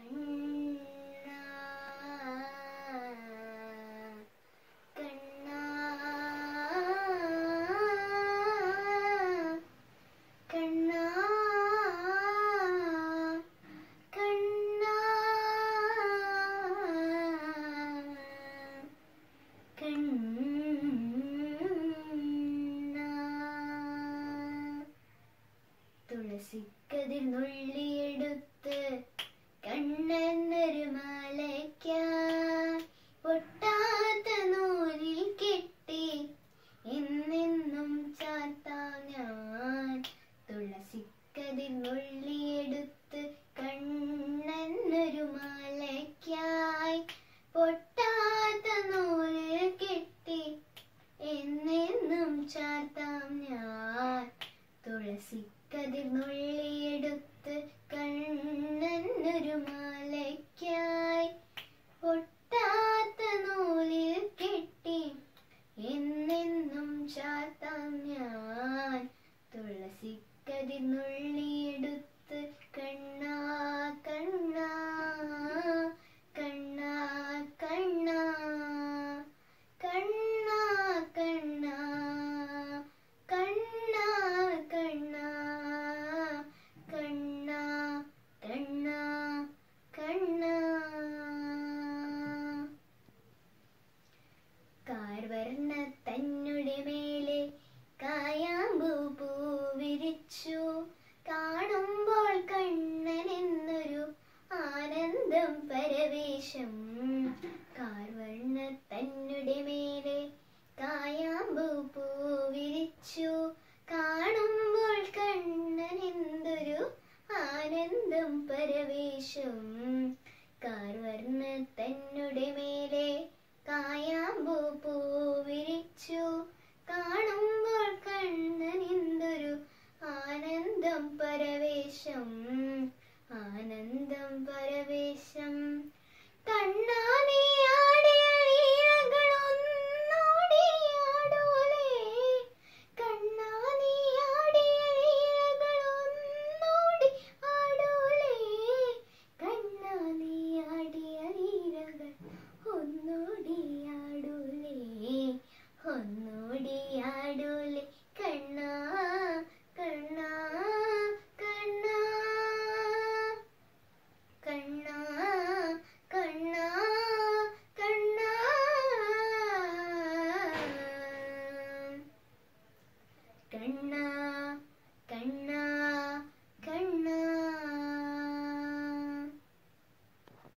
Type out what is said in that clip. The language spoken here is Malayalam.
കണ്ണാ കണ്ണാ കണ്ണാ കണ്ണാ കണ്ണാ തുളസിക്കതിർ നുള്ളിയെടുത്ത് കണ്ണെന്നൊരു മാലയ്ക്കാൻ പൊട്ടാത്ത നൂലിൽ കെട്ടി എന്നെന്നും ചാത്താം ഞാൻ തുളസിക്കതിർ നുള്ളിയെടുത്ത് കണ്ണെന്നൊരു മാലയ്ക്കായി പൊട്ടാത്ത നൂലിൽ കെട്ടി എന്നെന്നും ചാത്താം ഞാൻ തുളസിക്കതിർ നുള്ളിയെടുത്ത് കണ്ണനൊരു മാലയ്ക്കായി പൊട്ടാത്ത നൂലിൽ കെട്ടി എന്നെന്നും ചാത്താം ഞാൻ തുളസിക്കതിർ നുള്ളിയെടുത്ത് കണ്ണാ കണ്ണാ കണ്ണാ കണ്ണാ കണ്ണാ കണ്ണാ കണ്ണാ കണ്ണാ കണ്ണാ കണ്ണാ കണ്ണാ കാർവർണ്ണ തന്നുടെ മേലെ കായാമ്പൂ പൂ വിരിച്ചു കാണുമ്പോൾ കണ്ണൻ എന്നൊരു ആനന്ദം പരവേശം കാർവർണ്ണ തന്നുടെ മേലെ കായാമ്പൂ പൂ വിരിച്ചു കാണുമ്പോൾ കണ്ണൻ എന്തൊരു ആനന്ദം പരവേശം കാർവർണ്ണ തന്നുടെ മേലെ കായാമ്പൂ പൂ വിരിച്ചു കാണുമ്പോൾ കണ്ണൻ എന്തൊരു ആനന്ദം പരവേശം ആനന്ദം പരവേശം കണ്ണാ നീ